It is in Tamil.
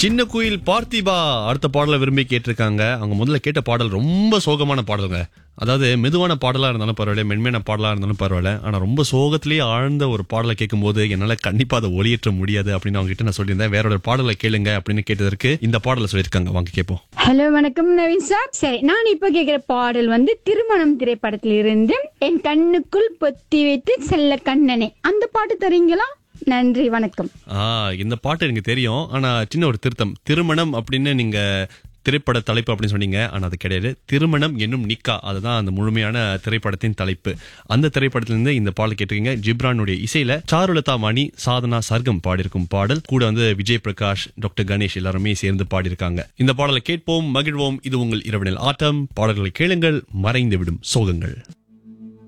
சின்ன குயில் பார்த்திபா அடுத்த பாடலை விரும்பி கேட்டிருக்காங்க அவங்க முதல்ல கேட்ட பாடல் ரொம்ப சோகமான பாடலுங்க அதாவது மெதுவான பாடலா இருந்தாலும் பரவாயில்ல மென்மையான பாடலா இருந்தாலும் பரவாயில்ல ஆனா ரொம்ப சோகத்திலேயே ஆழ்ந்த ஒரு பாடலை கேட்கும்போது என்னால கண்டிப்பா அதை ஒளியேற்ற முடியாது அப்படின்னு அவங்க கிட்ட நான் சொல்லியிருந்தேன் வேற ஒரு பாடலை கேளுங்க அப்படின்னு கேட்டதற்கு இந்த பாடலை சொல்லியிருக்காங்க வாங்க கேட்போம் ஹலோ வணக்கம் நவீன் சார் சரி நான் இப்ப கேக்குற பாடல் வந்து திருமணம் திரைப்படத்தில் இருந்து என் கண்ணுக்குள் பொத்தி வைத்து செல்ல கண்ணனே அந்த பாட்டு தரீங்களா நன்றி வணக்கம் ஆ இந்த பாட்டு எனக்கு தெரியும் ஆனா சின்ன ஒரு திருத்தம் திருமணம் அப்படின்னு நீங்க திரைப்பட தலைப்பு அப்படின்னு சொன்னீங்க ஆனா அது கிடையாது திருமணம் என்னும் நிக்கா அதுதான் அந்த முழுமையான திரைப்படத்தின் தலைப்பு அந்த திரைப்படத்திலிருந்து இந்த பாடல் கேட்டிருக்கீங்க ஜிப்ரானுடைய இசையில சாருலதா மணி சாதனா சர்க்கம் பாடியிருக்கும் பாடல் கூட வந்து விஜய் பிரகாஷ் டாக்டர் கணேஷ் எல்லாருமே சேர்ந்து பாடியிருக்காங்க இந்த பாடலை கேட்போம் மகிழ்வோம் இது உங்கள் இரவினில் ஆட்டம் பாடல்களை கேளுங்கள் மறைந்து விடும் சோகங்கள்